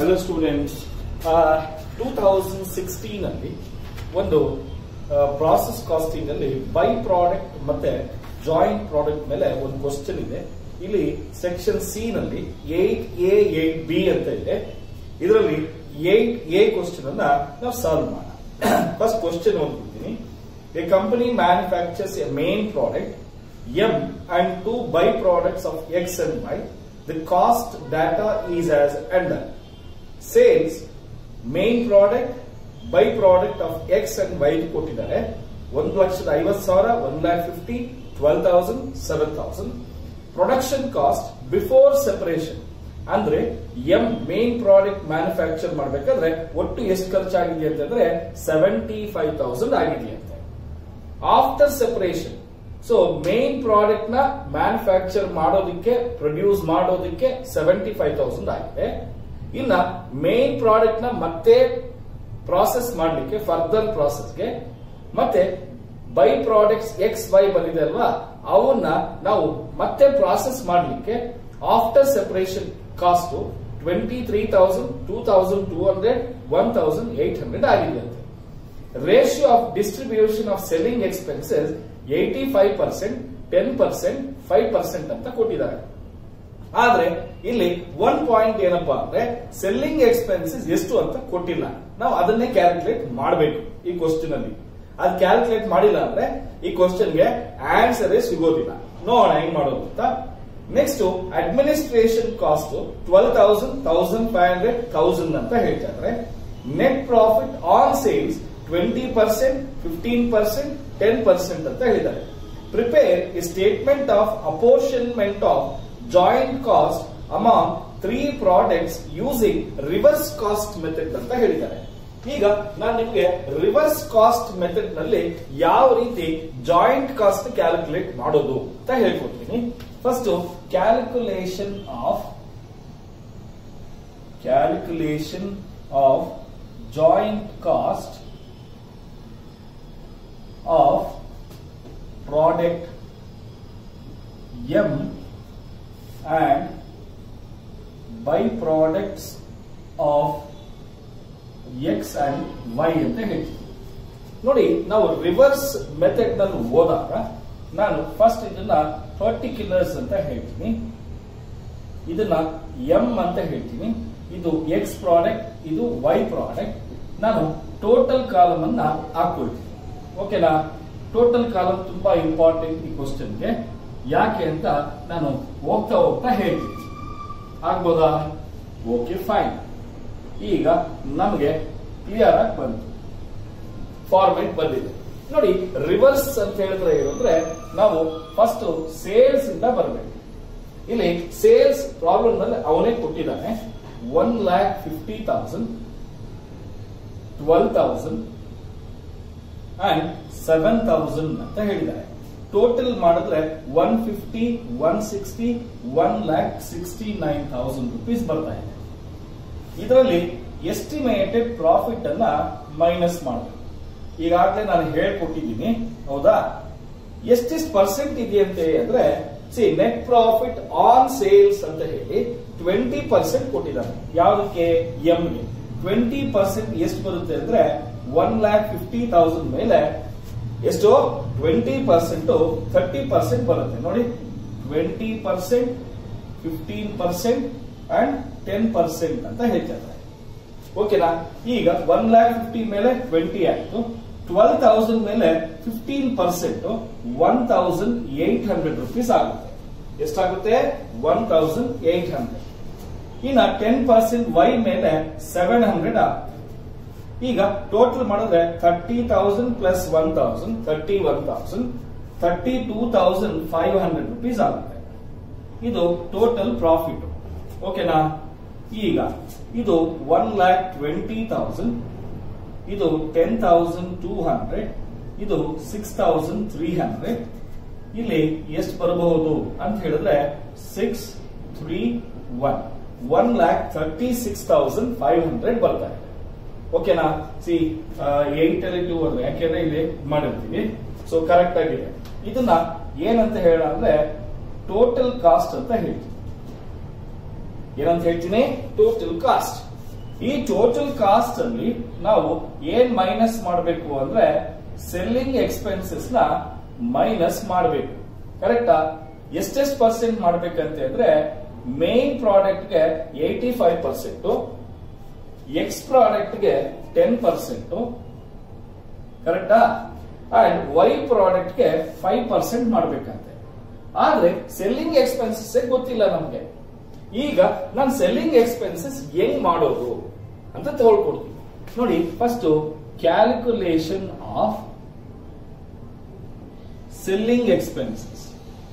Hello students two thousand sixteen ಅಲ್ಲಿ ಒಂದು process costing ಅಲ್ಲಿ ಬೈ ಪ್ರಾಡಕ್ಟ್ ಮತ್ತೆ ಜಾಯಿಂಟ್ ಪ್ರಾಡಕ್ಟ್ ಮೇಲೆ ಒಂದು ಕ್ವಶನ್ ಇದೆ ಇಲ್ಲಿ ಸೆಕ್ಷನ್ ಸಿ ನಲ್ಲಿ ಏಟ್ ಎ ಏಟ್ ಬಿ ಅಂತ ಇದೆ ಇದರಲ್ಲಿ ಏಟ್ ಎ ಕ್ವಶನ್ ಅನ್ನ ನಾವು ಸಾಲ್ವ್ ಮಾಡೋಣ ಫಸ್ಟ್ ಕ್ವಶನ್ ಓದ್ಬಿಡ್ತೀನಿ a company manufactures a main product M and two byproducts of X and Y. The cost data is as under. Sales, main product, byproduct of X and Y ಕೊಟ್ಟಿದ್ದಾರೆ ಒಂದು ಲಕ್ಷದ ಐವತ್ತು ಸಾವಿರ one lakh fifty twelve thousand seven thousand production cost before separation ಅಂದ್ರೆ M main product manufacture ಮಾಡಬೇಕಾದ್ರೆ ಒಟ್ಟು ಎಷ್ಟು ಖರ್ಚಾಗಿದೆ ಅಂತಂದ್ರೆ ಸೆವೆಂಟಿ ಫೈವ್ ತೌಸಂಡ್ ಆಗಿದೆಯಂತೆ after separation so main product ನ ಮ್ಯಾನುಫ್ಯಾಕ್ಚರ್ ಮಾಡೋದಕ್ಕೆ ಪ್ರೊಡ್ಯೂಸ್ ಮಾಡೋದಕ್ಕೆ ಸೆವೆಂಟಿ ಫೈವ್ ತೌಸಂಡ್ ಆಗಿದೆ ಇನ್ನ ಮೇನ್ ಪ್ರಾಡಕ್ಟ್ ನ ಮತ್ತೆ ಪ್ರಾಸೆಸ್ ಮಾಡಲಿಕ್ಕೆ ಫರ್ದರ್ ಪ್ರಾಸೆಸ್ಗೆ ಮತ್ತೆ ಬೈ ಪ್ರಾಡಕ್ಟ್ಸ್ ಎಕ್ಸ್ ವೈ ಬಂದಿದೆ ಅಲ್ವಾ ಅವನ್ನ ನಾವು ಮತ್ತೆ ಪ್ರಾಸೆಸ್ ಮಾಡಲಿಕ್ಕೆ after separation cost twenty three thousand two thousand two hundred one thousand eight hundred ಆಗಿದೆ ಅಂತೆ ratio of distribution of selling expenses eighty five percent ten percent five percent ಅಂತ ಕೊಟ್ಟಿದ್ದಾರೆ ಆದ್ರೆ ಇಲ್ಲಿ ಒನ್ ಪಾಯಿಂಟ್ ಏನಪ್ಪಾ ಅಂದ್ರೆ ಸೆಲ್ಲಿಂಗ್ ಎಕ್ಸ್ಪೆನ್ಸಸ್ ಎಷ್ಟು ಅಂತ ಕೊಟ್ಟಿಲ್ಲ ನಾವು ಅದನ್ನೇ ಕ್ಯಾಲ್ಕುಲೇಟ್ ಮಾಡಬೇಕು ಈ ಕ್ವಶನ್ ಅಲ್ಲಿ ಅದು ಕ್ಯಾಲ್ಕುಲೇಟ್ ಮಾಡಿಲ್ಲ ಅಂದ್ರೆ ಈ ಕ್ವಶನ್ಗೆ ಆನ್ಸರ್ ಸಿಗೋದಿಲ್ಲ ನೋಡೋಣ ಹೆಂಗ್ ಮಾಡೋದು ಅಂತ next administration cost twelve thousand thousand five hundred thousand ಅಂತ ಹೇಳ್ತಾ ಇದ್ರೆ net profit on sales twenty percent fifteen percent ten percent ಅಂತ ಹೇಳಿದ್ದಾರೆ prepare a statement of apportionment of joint cost among three products using reverse cost method ಅಂತ ಹೇಳಿದ್ದಾರೆ ಈಗ ನಾನು ನಿಮಗೆ ರಿವರ್ಸ್ ಕಾಸ್ಟ್ ಮೆಥಡ್ ನಲ್ಲಿ ಯಾವ ರೀತಿ ಜಾಯಿಂಟ್ ಕಾಸ್ಟ್ ಕ್ಯಾಲ್ಕುಲೇಟ್ ಮಾಡೋದು ಅಂತ ಹೇಳ್ಕೊಡ್ತೀನಿ first calculation of calculation of joint cost of product M and byproducts of X and Y ಅಂತ ಹೇಳ್ತೀವಿ ನೋಡಿ ನಾವು ರಿವರ್ಸ್ ಮೆಥಡ್ ನಲ್ಲಿ ಹೋದಾಗ ನಾನು ಫಸ್ಟ್ ಇದನ್ನ ಪರ್ಟಿಕ್ಯುಲರ್ಸ್ ಅಂತ ಹೇಳ್ತೀನಿ ಇದನ್ನ ಎಂ ಅಂತ ಹೇಳ್ತೀನಿ ಇದು ಎಕ್ಸ್ ಪ್ರಾಡಕ್ಟ್ ಇದು ವೈ ಪ್ರಾಡಕ್ಟ್ ನಾನು ಟೋಟಲ್ ಕಾಲಮ್ ಅನ್ನ ಹಾಕೊಳ್ತೀನಿ ಓಕೆನಾ ಟೋಟಲ್ ಕಾಲಮ್ ತುಂಬಾ ಇಂಪಾರ್ಟೆಂಟ್ ಈ ಕ್ವಶನ್ಗೆ ಯಾಕೆ ಅಂತ ನಾನು ಹೋಗ್ತಾ ಹೋಗ್ತಾ ಹೇಳ್ತೀನಿ ಆಗ್ಬೋದಾ ಓಕೆ ಫೈನ್ ಈಗ ನಮಗೆ ಕ್ಲಿಯರ್ ಆಗಿ ಬಂತು ಫಾರ್ಮೆಟ್ ಬಂದಿದೆ ನೋಡಿ ರಿವರ್ಸ್ ಅಂತ ಹೇಳಿದ್ರೆ ಏನಂದ್ರೆ ನಾವು ಫಸ್ಟ್ ಸೇಲ್ಸ್ ಇಂದ ಬರಬೇಕು ಇಲ್ಲಿ ಸೇಲ್ಸ್ ಪ್ರಾಬ್ಲಮ್ ನಲ್ಲಿ ಅವನೇ ಕೊಟ್ಟಿದ್ದಾನೆ one lakh fifty thousand twelve thousand and seven thousand ಅಂತ ಹೇಳಿದ್ದಾರೆ ಟೋಟಲ್ ಮಾಡಿದ್ರೆ one fifty one sixty one lakh sixty nine thousand rupees ಬರ್ತಾ ಇದೆ ಇದರಲ್ಲಿ ಎಸ್ಟಿಮೇಟೆಡ್ ಪ್ರಾಫಿಟ್ ಅನ್ನ ಮೈನಸ್ ಮಾಡಬೇಕು ಈಗಾಗಲೇ ನಾನು ಹೇಳ್ಕೊಟ್ಟಿದ್ದೀನಿ ಹೌದಾ ಎಷ್ಟೆಷ್ಟು ಪರ್ಸೆಂಟ್ ಇದೆಯಂತೆ ಅಂದ್ರೆ see net profit on sales ಅಂತ ಹೇಳಿ ಟ್ವೆಂಟಿ ಪರ್ಸೆಂಟ್ ಕೊಟ್ಟಿದ್ದಾರೆ ಯಾವುದಕ್ಕೆ ಎಂಗೆ ಟ್ವೆಂಟಿ ಪರ್ಸೆಂಟ್ ಎಷ್ಟು ಬರುತ್ತೆ ಅಂದ್ರೆ ಒನ್ ಲ್ಯಾಕ್ ಫಿಫ್ಟಿ ತೌಸಂಡ್ ಮೇಲೆ ಎಷ್ಟು ಟ್ವೆಂಟಿ ಪರ್ಸೆಂಟ್ ಥರ್ಟಿ ಪರ್ಸೆಂಟ್ ಬರುತ್ತೆ ನೋಡಿ twenty percent fifteen percent and ten percent ಅಂತ ಹೇಳ್ತಾರೆ ಓಕೆನಾ ಈಗ ಒನ್ ಲ್ಯಾಕ್ ಫಿಫ್ಟಿ ಮೇಲೆ ಟ್ವೆಂಟಿ ಆಯ್ತು ಟ್ವೆಲ್ ತೌಸಂಡ್ ಮೇಲೆ fifteen percent one thousand eight hundred rupees ಆಗುತ್ತೆ ಎಷ್ಟಾಗುತ್ತೆ ಒನ್ ತೌಸಂಡ್ ಏಟ್ ಹಂಡ್ರೆಡ್ ಇನ್ನ ಟೆನ್ ಪರ್ಸೆಂಟ್ ವೈ ಮೇಲೆ ಸೆವೆನ್ ಹಂಡ್ರೆಡ್ ಆಗುತ್ತೆ ಈಗ ಟೋಟಲ್ ಮಾಡಿದ್ರೆ thirty thousand plus one thousand thirty one thousand thirty two thousand five hundred rupees ಆಗುತ್ತೆ ಇದು total profit ಓಕೆನಾ ಈಗ ಇದು ಒನ್ ಲ್ಯಾಕ್ ಟ್ವೆಂಟಿ ತೌಸಂಡ್ ಇದು ಟೆನ್ ತೌಸಂಡ್ ಟೂ ಹಂಡ್ರೆಡ್ ಇದು ಸಿಕ್ಸ್ ತೌಸಂಡ್ ತ್ರೀ ಹಂಡ್ರೆಡ್ ಇಲ್ಲಿ ಎಷ್ಟು ಬರಬಹುದು ಅಂತ ಹೇಳಿದ್ರೆ six three one one lakh thirty six thousand five hundred ಬರ್ತಾ ಇದೆ ಓಕೆನಾ ಸಿ ಏಟ್ ಅಲ್ಲಿ ಟೂ ಅಂದ್ರೆ ಯಾಕೆಂದ್ರೆ ಇಲ್ಲಿ ಮಾಡಿರ್ತೀವಿ ಸೊ ಕರೆಕ್ಟ್ ಆಗಿದೆ ಇದನ್ನ ಏನಂತ ಹೇಳ ಅಂದ್ರೆ ಟೋಟಲ್ ಕಾಸ್ಟ್ ಅಂತ ಹೇಳ್ತೀವಿ ಏನಂತ ಹೇಳ್ತೀನಿ ಟೋಟಲ್ ಕಾಸ್ಟ್ ಈ ಟೋಟಲ್ ಕಾಸ್ಟ್ ಅಲ್ಲಿ ನಾವು ಏನ್ ಮೈನಸ್ ಮಾಡಬೇಕು ಅಂದ್ರೆ ಸೆಲ್ಲಿಂಗ್ ಎಕ್ಸ್ಪೆನ್ಸಸ್ ನ ಮೈನಸ್ ಮಾಡಬೇಕು ಕರೆಕ್ಟಾ ಎಷ್ಟೆಷ್ಟು ಪರ್ಸೆಂಟ್ ಮಾಡ್ಬೇಕಂತ ಅಂದ್ರೆ ಮೇನ್ ಪ್ರಾಡಕ್ಟ್ ಗೆ eighty five percent X product ಗೆ ಟೆನ್ ಪರ್ಸೆಂಟ್ ಕರೆಕ್ಟಾ ಅಂಡ್ ವೈ ಪ್ರಾಡಕ್ಟ್ ಗೆ ಫೈವ್ ಪರ್ಸೆಂಟ್ ಮಾಡ್ಬೇಕಂತೆ ಆದ್ರೆ ಸೆಲ್ಲಿಂಗ್ ಎಕ್ಸ್ಪೆನ್ಸಸ್ ಗೊತ್ತಿಲ್ಲ ನಮ್ಗೆ ಈಗ ನಾನು ಸೆಲ್ಲಿಂಗ್ ಎಕ್ಸ್ಪೆನ್ಸಸ್ ಹೆಂಗ್ ಮಾಡೋದು ಅಂತ ತಗೊಳ್ಕೊಡ್ತೀನಿ ನೋಡಿ first calculation of selling expenses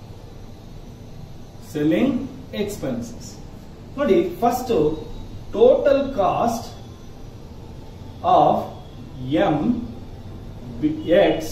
selling expenses ನೋಡಿ first total cost of M X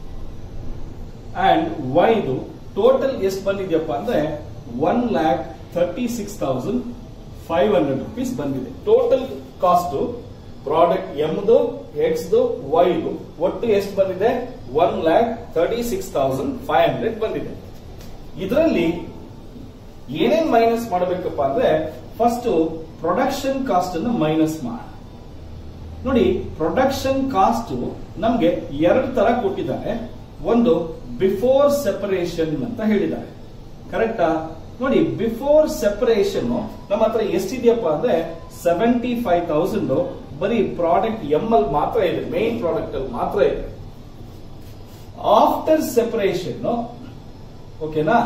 and ವೈದು ಟೋಟಲ್ ಎಷ್ಟು ಬಂದಿದೆಯಪ್ಪ ಅಂದ್ರೆ one lakh thirty six thousand five hundred rupees ಬಂದಿದೆ ಟೋಟಲ್ ಕಾಸ್ಟ್ ಪ್ರಾಡಕ್ಟ್ ಎಮ್ದು ಎಕ್ಸ್ದು ವೈದು ಒಟ್ಟು ಎಷ್ಟು ಬಂದಿದೆ one lakh thirty six thousand five hundred ಬಂದಿದೆ ಇದರಲ್ಲಿ ಏನೇನ್ ಮೈನಸ್ ಮಾಡಬೇಕಪ್ಪ ಅಂದ್ರೆ ಫಸ್ಟ್ ಪ್ರೊಡಕ್ಷನ್ ಕಾಸ್ಟ್ ಅನ್ನು ಮೈನಸ್ ಮಾಡ ನೋಡಿ ಪ್ರೊಡಕ್ಷನ್ ಕಾಸ್ಟ್ ನಮ್ಗೆ ಎರಡು ತರ ಕೊಟ್ಟಿದ್ದಾರೆ ಒಂದು ಬಿಫೋರ್ ಸೆಪರೇಷನ್ ಅಂತ ಹೇಳಿದ್ದಾರೆ ಕರೆಕ್ಟಾ ನೋಡಿ ಬಿಫೋರ್ ಸೆಪರೇಷನ್ ನಮ್ಮ ಹತ್ರ ಎಷ್ಟಿದೆಯಪ್ಪ ಅಂದ್ರೆ ಸೆವೆಂಟಿ ಫೈವ್ ತೌಸಂಡ್ ಬರೀ ಪ್ರಾಡಕ್ಟ್ ಎಂ ಅಲ್ಲಿ ಮಾತ್ರ ಇದೆ ಮೇನ್ ಪ್ರಾಡಕ್ಟ್ ಅಲ್ಲಿ ಮಾತ್ರ ಇದೆ ಆಫ್ಟರ್ ಸೆಪರೇಷನ್ ಓಕೆನಾ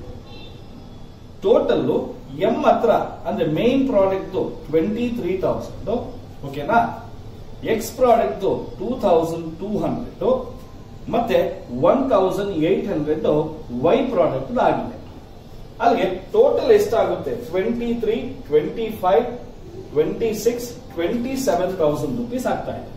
ಟೋಟಲ್ ಎಂ ಹತ್ರ ಅಂದ್ರೆ main product twenty three thousand ಓಕೆನಾ X product two thousand two hundred ಮತ್ತೆ one thousand eight hundred Y product ಆಗಿದೆ ಅಲ್ಲಿಗೆ ಟೋಟಲ್ ಎಷ್ಟಾಗುತ್ತೆ twenty three twenty five twenty six twenty seven thousand rupees ಆಗ್ತಾ ಇದೆ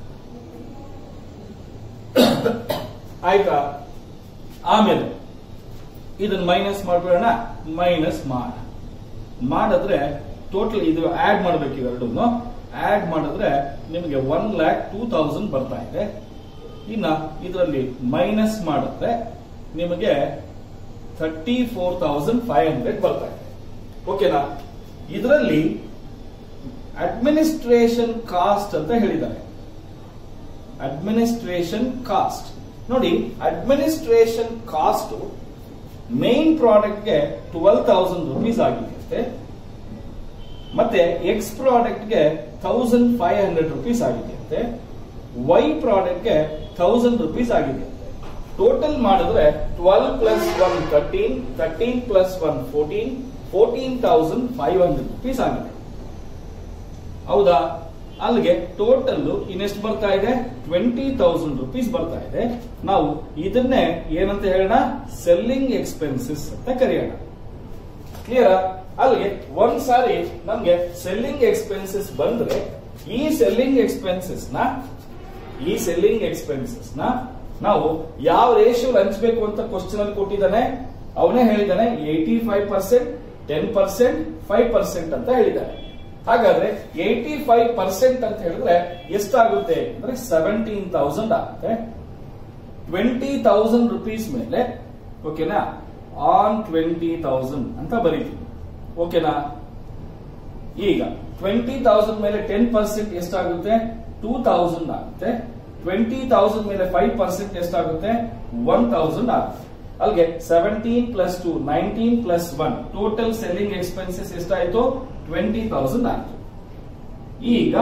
ಆಯ್ತಾ ಆಮೇಲೆ ಇದನ್ನ ಮೈನಸ್ ಮಾಡ್ಬಿಡೋಣ ಮೈನಸ್ ಮಾಡ ಮಾಡಿದ್ರೆ ಟೋಟಲ್ ಇದು ಆಡ್ ಮಾಡ್ಬೇಕು ಇವೆರಡನ್ನು ಆಡ್ ಮಾಡಿದ್ರೆ ನಿಮಗೆ ಒನ್ ಲ್ಯಾಕ್ ಟೂ ತೌಸಂಡ್ ಬರ್ತಾ ಇದೆ ಇನ್ನ ಇದರಲ್ಲಿ ಮೈನಸ್ ಮಾಡಿದ್ರೆ ನಿಮಗೆ thirty four thousand five hundred ಬರ್ತಾ ಇದೆ ಓಕೆನಾ ಇದರಲ್ಲಿ ಅಡ್ಮಿನಿಸ್ಟ್ರೇಷನ್ ಕಾಸ್ಟ್ ಅಂತ ಹೇಳಿದ್ದಾರೆ ಅಡ್ಮಿನಿಸ್ಟ್ರೇಷನ್ ಕಾಸ್ಟ್ ನೋಡಿ ಅಡ್ಮಿನಿಸ್ಟ್ರೇಷನ್ ಕಾಸ್ಟ್ ಮೇನ್ ಪ್ರಾಡಕ್ಟ್ ಗೆ ಟ್ವೆಲ್ ತೌಸಂಡ್ ರುಪೀಸ್ ಆಗಿದೆಯಂತೆ ಮತ್ತೆ ಎಕ್ಸ್ ಪ್ರಾಡಕ್ಟ್ ಗೆ ಥೌಸಂಡ್ ಫೈವ್ ಹಂಡ್ರೆಡ್ ರುಪೀಸ್ ಆಗಿದೆಯಂತೆ ವೈ ಪ್ರಾಡಕ್ಟ್ ಗೆ ಥೌಸಂಡ್ ರುಪೀಸ್ ಆಗಿದೆಯಂತೆ ಟೋಟಲ್ ಮಾಡಿದ್ರೆ twelve plus one thirteen thirteen plus one fourteen fourteen thousand five hundred rupees ಆಗಿದೆ ಹೌದಾ ಅಲ್ಲಿಗೆ ಟೋಟಲ್ ಇನ್ನೆಷ್ಟು ಬರ್ತಾ ಇದೆ ಟ್ವೆಂಟಿ ತೌಸಂಡ್ ರುಪೀಸ್ ಬರ್ತಾ ಇದೆ ನಾವು ಇದನ್ನೇ ಏನಂತ ಹೇಳೋಣ ಸೆಲ್ಲಿಂಗ್ ಎಕ್ಸ್ಪೆನ್ಸಸ್ ಅಂತ ಕರೆಯೋಣ ಕ್ಲಿಯರ್ ಅಲ್ಲಿಗೆ ಒಂದ್ ಸಾರಿ ನಮ್ಗೆ ಸೆಲ್ಲಿಂಗ್ ಎಕ್ಸ್ಪೆನ್ಸಸ್ ಬಂದ್ರೆ ಈ ಸೆಲ್ಲಿಂಗ್ ಎಕ್ಸ್ಪೆನ್ಸಸ್ ನ ಈ ಸೆಲ್ಲಿಂಗ್ ಎಕ್ಸ್ಪೆನ್ಸಸ್ ನ ನಾವು ಯಾವ ರೇಷಿಯೋ ಹಂಚ್ಬೇಕು ಅಂತ ಕ್ವಶನ್ ಅಲ್ಲಿ ಕೊಟ್ಟಿದ್ದಾನೆ ಅವನೇ ಹೇಳಿದ್ದಾನೆ eighty five percent ten percent five percent ಅಂತ ಹೇಳಿದ್ದಾನೆ ಹಾಗಾದ್ರೆ ಏಯ್ಟಿ ಫೈವ್ ಪರ್ಸೆಂಟ್ ಅಂತ ಹೇಳಿದ್ರೆ ಎಷ್ಟಾಗುತ್ತೆ ಅಂದ್ರೆ ಸೆವೆಂಟೀನ್ ತೌಸಂಡ್ ಆಗುತ್ತೆ ಟ್ವೆಂಟಿ ತೌಸಂಡ್ ರುಪೀಸ್ ಮೇಲೆ ಓಕೆನಾ ಆನ್ ಟ್ವೆಂಟಿ ತೌಸಂಡ್ ಅಂತ ಬರೀತೀವಿ ಓಕೆನಾ ಈಗ ಟ್ವೆಂಟಿ ತೌಸಂಡ್ ಮೇಲೆ ಟೆನ್ ಪರ್ಸೆಂಟ್ ಎಷ್ಟಾಗುತ್ತೆ ಟೂ ತೌಸಂಡ್ ಆಗುತ್ತೆ ಟ್ವೆಂಟಿ ತೌಸಂಡ್ ಮೇಲೆ ಫೈವ್ ಪರ್ಸೆಂಟ್ ಎಷ್ಟಾಗುತ್ತೆ ಒನ್ ತೌಸಂಡ್ ಆಗುತ್ತೆ ಅಲ್ಲಿಗೆ seventeen plus two nineteen plus one total selling expenses ಎಷ್ಟಾಯ್ತು ಟ್ವೆಂಟಿ ತೌಸಂಡ್ ಆಯ್ತು ಈಗ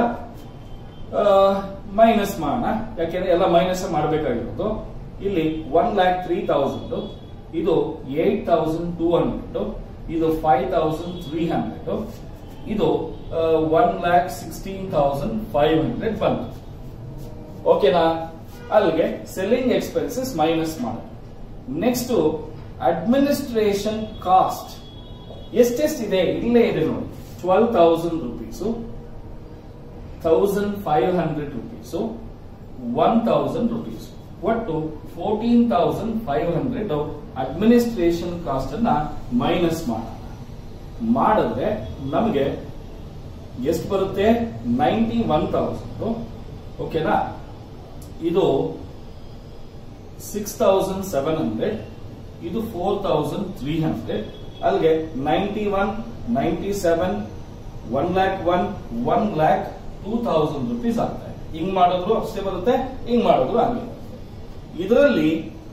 ಮೈನಸ್ ಮಾಡೋಣ ಯಾಕೆಂದ್ರೆ ಎಲ್ಲ ಮೈನಸ್ ಮಾಡಬೇಕಾಗಿರೋದು ಇಲ್ಲಿ ಒನ್ ಲ್ಯಾಕ್ ತ್ರೀ ತೌಸಂಡ್ ಇದು ಏಟ್ ತೌಸಂಡ್ ಟೂ ಹಂಡ್ರೆಡ್ ಇದು ಫೈವ್ ತೌಸಂಡ್ ತ್ರೀ ಹಂಡ್ರೆಡ್ ಇದು one lakh sixteen thousand five hundred ಬಂತು ಓಕೆನಾ ಅಲ್ಲಿಗೆ ಸೆಲ್ಲಿಂಗ್ ಎಕ್ಸ್ಪೆನ್ಸಸ್ ಮೈನಸ್ ಮಾಡಿ ನೆಕ್ಸ್ಟ್ ಅಡ್ಮಿನಿಸ್ಟ್ರೇಷನ್ ಕಾಸ್ಟ್ ಎಷ್ಟೆಷ್ಟಿದೆ ಇಲ್ಲೇ ಇದೆ ನೋಡಿ twelve thousand rupees thousand five hundred rupees one thousand rupees ಒಟ್ಟು fourteen thousand five hundred administration cost ಅನ್ನ ಮೈನಸ್ ಮಾಡೋಣ ಮಾಡಿದ್ರೆ ನಮಗೆ ಎಷ್ಟು ಬರುತ್ತೆ ನೈಂಟಿ ಒನ್ ತೌಸಂಡ್ ಓಕೆನಾ ಇದು ಸಿಕ್ಸ್ ತೌಸಂಡ್ ಸೆವೆನ್ ಹಂಡ್ರೆಡ್ ಇದು ಫೋರ್ ತೌಸಂಡ್ ತ್ರೀ ಹಂಡ್ರೆಡ್ ಅಲ್ಲಿಗೆ ninety one ninety seven one lakh one one lakh two thousand rupees ಆಗ್ತಾ ಇದೆ ಹಿಂಗ್ ಮಾಡಿದ್ರು ಅಷ್ಟೇ ಬರುತ್ತೆ ಹಿಂಗ್ ಮಾಡಿದ್ರು ಹಂಗೆ ಇದರಲ್ಲಿ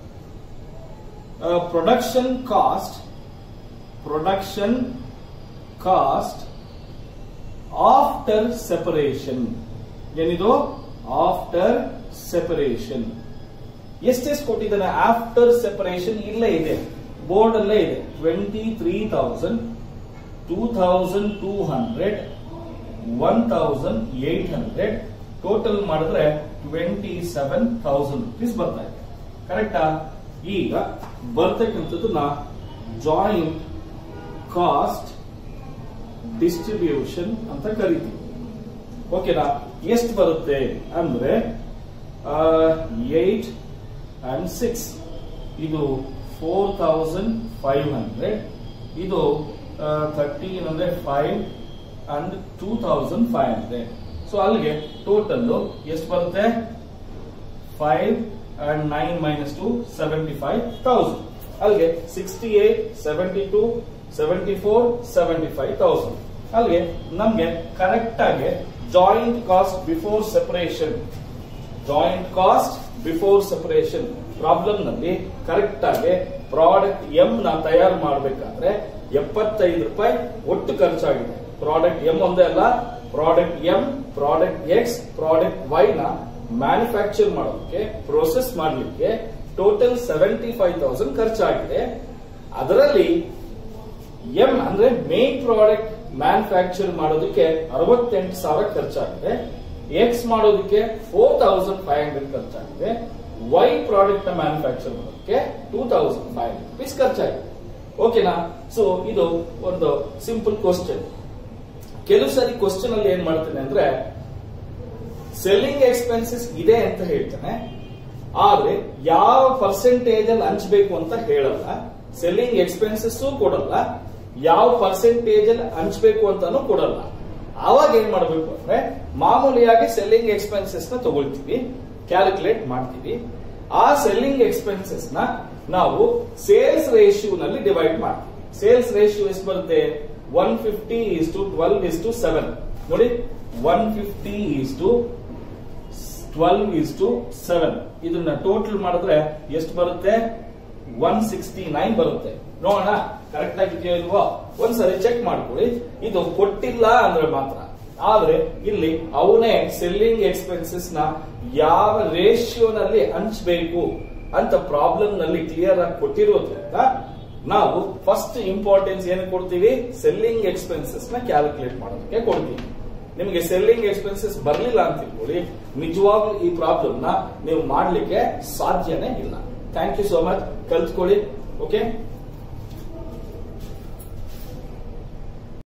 production cost production cost after separation ಏನಿದು ಆಫ್ಟರ್ ಸೆಪರೇಷನ್ ಎಷ್ಟೆಷ್ಟು ಕೊಟ್ಟಿದ್ದಾನೆ ಆಫ್ಟರ್ ಸೆಪರೇಷನ್ ಇಲ್ಲೇ ಇದೆ ಬೋರ್ಡ್ ಅಲ್ಲೇ ಇದೆ twenty three thousand two thousand two hundred one thousand eight hundred total ಮಾಡಿದ್ರೆ ಟ್ವೆಂಟಿ ಸೆವೆನ್ ತೌಸಂಡ್ ರುಪೀಸ್ ಬರ್ತಾ ಇದೆ ಕರೆಕ್ಟಾ ಈಗ ಬರ್ತಕ್ಕಂಥದ್ದನ್ನ ಜಾಯಿಂಟ್ ಕಾಸ್ಟ್ ಡಿಸ್ಟ್ರಿಬ್ಯೂಷನ್ ಅಂತ ಕರಿತೀವಿ ಓಕೆನಾ ಎಷ್ಟು ಬರುತ್ತೆ ಅಂದ್ರೆ ಏಟ್ ಅಂಡ್ ಸಿಕ್ಸ್ ಇದು ಫೋರ್ ತೌಸಂಡ್ ಫೈವ್ ಹಂಡ್ರೆಡ್ ಇದು ಥರ್ಟೀನ್ ಅಂದ್ರೆ five and two thousand five hundred so ಅಲ್ಲಿಗೆ ಟೋಟಲ್ ಎಷ್ಟು ಬರುತ್ತೆ five and nine minus to seventy five thousand ಅಲ್ಲಿಗೆ sixty eight seventy two seventy four seventy five thousand ಅಲ್ಲಿಗೆ ನಮ್ಗೆ correct ಆಗಿ joint cost before separation joint cost before separation problem ನಲ್ಲಿ correct ಆಗಿ product M ನ ತಯಾರು ಮಾಡಬೇಕಾದ್ರೆ ಎಪ್ಪತ್ತೈದು ರೂಪಾಯಿ ಒಟ್ಟು ಖರ್ಚಾಗಿದೆ ಪ್ರಾಡಕ್ಟ್ ಎಂ ಒಂದೇ ಅಲ್ಲ product M product X product Y ನ ಮ್ಯಾನುಫ್ಯಾಕ್ಚರ್ ಮಾಡೋದಕ್ಕೆ ಪ್ರೋಸೆಸ್ ಮಾಡಲಿಕ್ಕೆ ಟೋಟಲ್ ಸೆವೆಂಟಿ ಫೈವ್ ತೌಸಂಡ್ ಖರ್ಚಾಗಿದೆ ಅದರಲ್ಲಿ ಎಂ ಅಂದ್ರೆ ಮೇನ್ ಪ್ರಾಡಕ್ಟ್ ಮ್ಯಾನುಫ್ಯಾಕ್ಚರ್ ಮಾಡೋದಕ್ಕೆ ಅರವತ್ತೆಂಟು ಸಾವಿರ ಖರ್ಚಾಗಿದೆ ಎಕ್ಸ್ ಮಾಡೋದಕ್ಕೆ ಫೋರ್ ತೌಸಂಡ್ ಫೈವ್ ಹಂಡ್ರೆಡ್ ಖರ್ಚಾಗಿದೆ ವೈ ಪ್ರಾಡಕ್ಟ್ ನ ಮ್ಯಾನುಫ್ಯಾಕ್ಚರ್ ಮಾಡೋದಕ್ಕೆ two thousand five hundred rupees ಖರ್ಚಾಗಿದೆ ಓಕೆನಾ ಸೊ ಇದು ಒಂದು ಸಿಂಪಲ್ ಕ್ವಶನ್ ಕೆಲವು ಸಾರಿ ಕ್ವಶನ್ ಅಲ್ಲಿ ಏನ್ ಮಾಡ್ತೇನೆ ಅಂದ್ರೆ ಸೆಲ್ಲಿಂಗ್ ಎಕ್ಸ್ಪೆನ್ಸಸ್ ಇದೆ ಅಂತ ಹೇಳ್ತಾನೆ ಆದ್ರೆ ಯಾವ ಪರ್ಸೆಂಟೇಜ್ ಅಲ್ಲಿ ಹಂಚಬೇಕು ಅಂತ ಹೇಳಲ್ಲ ಸೆಲ್ಲಿಂಗ್ ಎಕ್ಸ್ಪೆನ್ಸಸ್ ಕೊಡಲ್ಲ ಯಾವ ಪರ್ಸೆಂಟೇಜ್ ಅಲ್ಲಿ ಹಂಚಬೇಕು ಅಂತಾನು ಕೊಡಲ್ಲ ಅವಾಗ ಏನ್ ಮಾಡಬೇಕು ಅಂದ್ರೆ ಮಾಮೂಲಿಯಾಗಿ ಸೆಲ್ಲಿಂಗ್ ಎಕ್ಸ್ಪೆನ್ಸಸ್ ನ ತಗೊಳ್ತೀವಿ ಕ್ಯಾಲ್ಕುಲೇಟ್ ಮಾಡ್ತೀವಿ ಆ ಸೆಲ್ಲಿಂಗ್ ಎಕ್ಸ್ಪೆನ್ಸಸ್ ನ ನಾವು ಸೇಲ್ಸ್ ರೇಷಿಯೋ ನಲ್ಲಿ ಡಿವೈಡ್ ಮಾಡ್ತೀವಿ ಸೇಲ್ಸ್ ರೇಷಿಯೋ ಎಷ್ಟು ಬರುತ್ತೆ one fifty is to twelve is to seven ನೋಡಿ one fifty is to twelve is to seven ಇದನ್ನ ಟೋಟಲ್ ಮಾಡಿದ್ರೆ ಎಷ್ಟು ಬರುತ್ತೆ ಒನ್ ಸಿಕ್ಸ್ಟಿ ನೈನ್ ಬರುತ್ತೆ ನೋಡೋಣ ಕರೆಕ್ಟ್ ಆಗಿದೆಯೋ ಇಲ್ವೋ ಒಂದ್ಸರಿ ಚೆಕ್ ಮಾಡ್ಕೊಳ್ಳಿ ಇದು ಕೊಟ್ಟಿಲ್ಲ ಅಂದ್ರೆ ಮಾತ್ರ ಆದ್ರೆ ಇಲ್ಲಿ ಅವನೇ ಸೆಲ್ಲಿಂಗ್ ಎಕ್ಸ್ಪೆನ್ಸಸ್ ನ ಯಾವ ರೇಷಿಯೋನಲ್ಲಿ ಹಂಚಬೇಕು ಅಂತ ಪ್ರಾಬ್ಲಮ್ ನಲ್ಲಿ ಕ್ಲಿಯರ್ ಆಗಿ ಕೊಟ್ಟಿರೋದ್ರಿಂದ ನಾವು ಫಸ್ಟ್ ಇಂಪಾರ್ಟೆನ್ಸ್ ಏನು ಕೊಡ್ತೀವಿ ಸೆಲ್ಲಿಂಗ್ ಎಕ್ಸ್ಪೆನ್ಸಸ್ ನ ಕ್ಯಾಲ್ಕುಲೇಟ್ ಮಾಡೋದಕ್ಕೆ ಕೊಡ್ತೀವಿ ನಿಮಗೆ ಸೆಲ್ಲಿಂಗ್ ಎಕ್ಸ್ಪೆನ್ಸಸ್ ಬರಲಿಲ್ಲ ಅಂತ ತಿಳ್ಕೊಳ್ಳಿ ನಿಜವಾಗ್ಲೂ ಈ ಪ್ರಾಬ್ಲಮ್ ನ ನೀವು ಮಾಡ್ಲಿಕ್ಕೆ ಸಾಧ್ಯನೇ ಇಲ್ಲ ಥ್ಯಾಂಕ್ ಯು ಸೋ ಮಚ್ ಕಲ್ತ್ಕೊಳ್ಳಿ ಓಕೆ